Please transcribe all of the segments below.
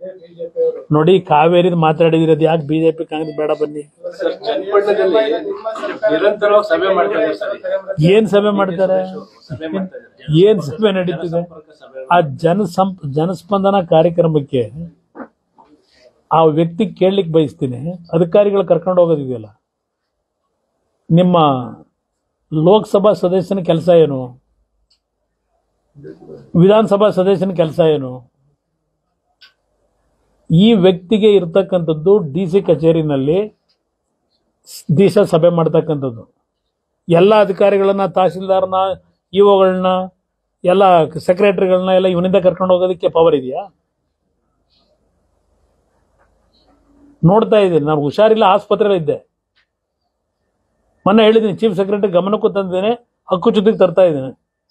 ನೋಡಿ ಕಾವೇರಿದ್ ಮಾತಾಡಿದಿರೋದು ಯಾಕೆ ಬಿಜೆಪಿ ಕಾಂಗ್ರೆಸ್ ಬೇಡ ಬನ್ನಿ ಸರ್ ಚನ್ನಪಟ್ಟಣದಲ್ಲಿ ನಿರಂತರವಾಗಿ ಸಭೆ ಮಾಡ್ತಾ ಇದ್ದಾರೆ ಸರ್ ಏನ್ ಸಭೆ ಮಾಡ್ತಾರೆ ಸಭೆ ಮಾಡ್ತಾ ಇದ್ದಾರೆ ಏನ್ ಸಭೆ ನಡೀತಿದೆ ಸಂಪರ್ಕ ಸಭೆ ಆ ಜನಸಂ ಜನಸ್ಪಂದನ ಕಾರ್ಯಕ್ರಮಕ್ಕೆ ಆ ವ್ಯಕ್ತಿ ಕೇಳಲಿಕ್ಕೆ ಬಯಸ್ತೀನಿ ಅಧಿಕಾರಿಗಳು ಕರ್ಕೊಂಡು ಹೋಗೋದಿದೆಯಲ್ಲ ನಿಮ್ಮ ಲೋಕಸಭಾ ಸದಸ್ಯನ ಕೆಲಸ ಏನು ವಿಧಾನಸಭಾ ಸದಸ್ಯನ ಕೆಲಸ ಏನು ಈ ವ್ಯಕ್ತಿಗೆ ಇರ್ತಕ್ಕಂಥದ್ದು ಡಿ ಸಿ ಕಚೇರಿನಲ್ಲಿ ದಿವಸ ಸಭೆ ಮಾಡ್ತಕ್ಕಂಥದ್ದು ಎಲ್ಲ ಅಧಿಕಾರಿಗಳನ್ನ ತಹಸೀಲ್ದಾರ್ನ ಇಒಗಳನ್ನ ಎಲ್ಲ ಸೆಕ್ರೆಟರಿಗಳನ್ನ ಎಲ್ಲ ಇವನಿಂದ ಕರ್ಕೊಂಡು ಹೋಗೋದಕ್ಕೆ ಪವರ್ ಇದೆಯಾ ನೋಡ್ತಾ ಇದ್ದೀನಿ ನಾನು ಹುಷಾರಿಲ್ಲ ಆಸ್ಪತ್ರೆಯಲ್ಲಿ ಇದ್ದೆ ಮೊನ್ನೆ ಹೇಳಿದ್ದೀನಿ ಚೀಫ್ ಸೆಕ್ರೆಟರಿ ಗಮನಕ್ಕೂ ತಂದಿದ್ದೇನೆ ಹಕ್ಕು ಜೊತೆಗೆ ತರ್ತಾ ಇದ್ದೇನೆ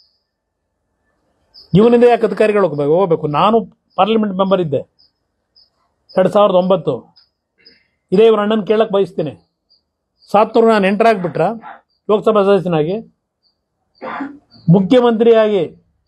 ಇವನಿಂದ ಯಾಕೆ ಅಧಿಕಾರಿಗಳು ಹೋಗ್ಬೇಕು ಹೋಗ್ಬೇಕು ನಾನು ಪಾರ್ಲಿಮೆಂಟ್ ಮೆಂಬರ್ ಇದ್ದೆ ಎರಡು ಸಾವಿರದ ಒಂಬತ್ತು ಇದೇ ಇವ್ರ ಅಣ್ಣನ ಕೇಳಕ್ ಬಯಸ್ತೀನಿ ಸಾತ್ನೂರು ನಾನು ಎಂಟರ್ ಆಗ್ಬಿಟ್ರ ಲೋಕಸಭಾ ಸದಸ್ಯನಾಗಿ ಮುಖ್ಯಮಂತ್ರಿಯಾಗಿ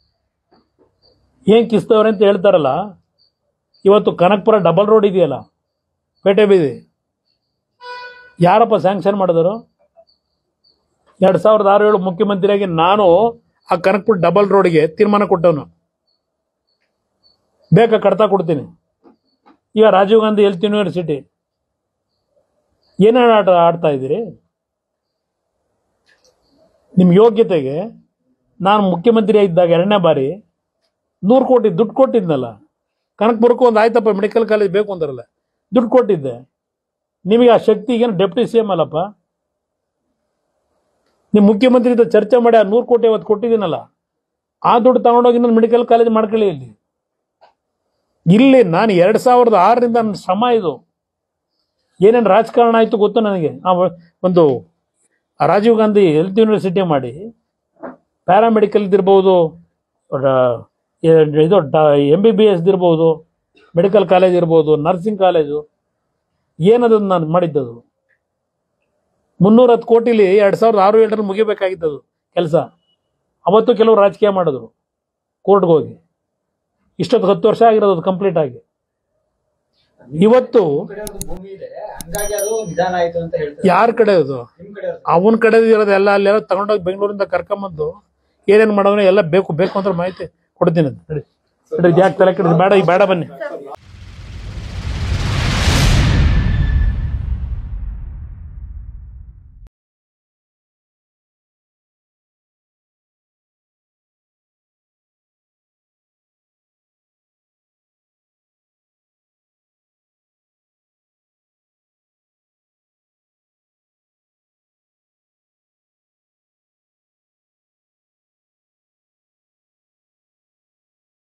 ಏನ್ ಕಿಸ್ತವ್ರೆ ಅಂತ ಹೇಳ್ತಾರಲ್ಲ ಇವತ್ತು ಕನಕಪುರ ಡಬಲ್ ರೋಡ್ ಇದೆಯಲ್ಲ ಪೇಟೆ ಬೀದಿ ಯಾರಪ್ಪ ಸ್ಯಾಂಕ್ಷನ್ ಮಾಡಿದರು ಎರಡು ಸಾವಿರದ ಆರು ಏಳು ಮುಖ್ಯಮಂತ್ರಿಯಾಗಿ ನಾನು ಆ ಕನಕಪುರ ಡಬಲ್ ರೋಡ್ಗೆ ತೀರ್ಮಾನ ಕೊಟ್ಟವನು ಬೇಕಾ ಕಡ್ತಾ ಕೊಡ್ತೀನಿ ಈಗ ರಾಜೀವ್ ಗಾಂಧಿ ಹೆಲ್ತ್ ಯೂನಿವರ್ಸಿಟಿ ಏನೇನು ಆಟ ಆಡ್ತಾ ಇದ್ದೀರಿ ನಿಮ್ಮ ಯೋಗ್ಯತೆಗೆ ನಾನು ಮುಖ್ಯಮಂತ್ರಿ ಇದ್ದಾಗ ಎರಡನೇ ಬಾರಿ ನೂರು ಕೋಟಿ ದುಡ್ಡು ಕೊಟ್ಟಿದ್ನಲ್ಲ ಕನಕಪುರಕ್ಕೂ ಒಂದು ಆಯ್ತಪ್ಪ ಮೆಡಿಕಲ್ ಕಾಲೇಜ್ ಬೇಕು ಅಂತಾರಲ್ಲ ದುಡ್ಡು ಕೊಟ್ಟಿದ್ದೆ ನಿಮಗೆ ಆ ಶಕ್ತಿಗೇನು ಡೆಪ್ಟಿ ಸಿ ಎಮ್ ಅಲ್ಲಪ್ಪ ನಿಮ್ಮ ಮುಖ್ಯಮಂತ್ರಿ ಜೊತೆ ಚರ್ಚೆ ಮಾಡಿ ಆ ನೂರು ಕೋಟಿ ಅವತ್ತು ಕೊಟ್ಟಿದ್ದೀನಲ್ಲ ಆ ದುಡ್ಡು ತಗೊಂಡೋಗಿ ಇನ್ನೊಂದು ಮೆಡಿಕಲ್ ಕಾಲೇಜ್ ಮಾಡ್ಕೊಳ್ಳಿ ಇಲ್ಲಿ ಇಲ್ಲಿ ನಾನು ಎರಡ್ ಸಾವಿರದ ಆರರಿಂದ ನನ್ನ ಶ್ರಮ ಇದು ಏನೇನು ರಾಜಕಾರಣ ಆಯ್ತು ಗೊತ್ತು ನನಗೆ ಆ ವ- ಒಂದು ಆ ರಾಜೀವ್ ಗಾಂಧಿ ಹೆಲ್ತ್ ಯೂನಿವರ್ಸಿಟಿ ಮಾಡಿ ಪ್ಯಾರಾಮೆಡಿಕಲ್ ಇರ್ಬೋದು ರ- ಏ- ಇದು ಎಂ ಬಿ ಬಿ ಎಸ್ ಇರ್ಬೋದು ಮೆಡಿಕಲ್ ಕಾಲೇಜ್ ಇರ್ಬೋದು ನರ್ಸಿಂಗ್ ಕಾಲೇಜು ಏನದು ನಾನು ಮಾಡಿದ್ದದು ಮುನ್ನೂರ ಹತ್ತು ಕೋಟಿಲಿ ಎರಡು ಸಾವಿರದ ಆರು ಏಳರಲ್ಲಿ ಮುಗಿಬೇಕಾಗಿತ್ತದು ಕೆಲಸ ಅವತ್ತು ಕೆಲವರು ರಾಜಕೀಯ ಮಾಡಿದ್ರು ಕೋರ್ಟ್ಗೆ ಹೋಗಿ ಇಷ್ಟೊತ್ತು ಹತ್ತು ವರ್ಷ ಆಗಿರೋದು ಅದು ಕಂಪ್ಲೀಟ್ ಆಗಿ ಇವತ್ತು ನಿಮ್ ಕಡೆ ಒಂದು ಭೂಮಿ ಇದೆ ಹಂಗಾಗಿ ಅದು ನಿಧಾನ ಆಯ್ತು ಅಂತ ಹೇಳ್ತಾರೆ ಯಾರ ಕಡೆ ಅದು ನಿಮ್ ಕಡೆ ಅವ್ರು ಅವನ ಕಡೆ ಇರೋದು ಎಲ್ಲ ಅಲ್ಲೆಲ್ಲ ತಗೊಂಡೋಗಿ ಬೆಂಗಳೂರಿಂದ ಕರ್ಕೊಂಬಂದು ಏನೇನು ಮಾಡೋದ್ರೆ ಎಲ್ಲ ಬೇಕು ಬೇಕು ಅಂತ ಮಾಹಿತಿ ಕೊಡ್ತೀನಿ ಅದು. ನಡಿ ನಡಿ, ಯಾಕೆ ತಲೆ ಕೆಡಿಸ್ ಬೇಡ ಈಗ ಬೇಡ ಬನ್ನಿ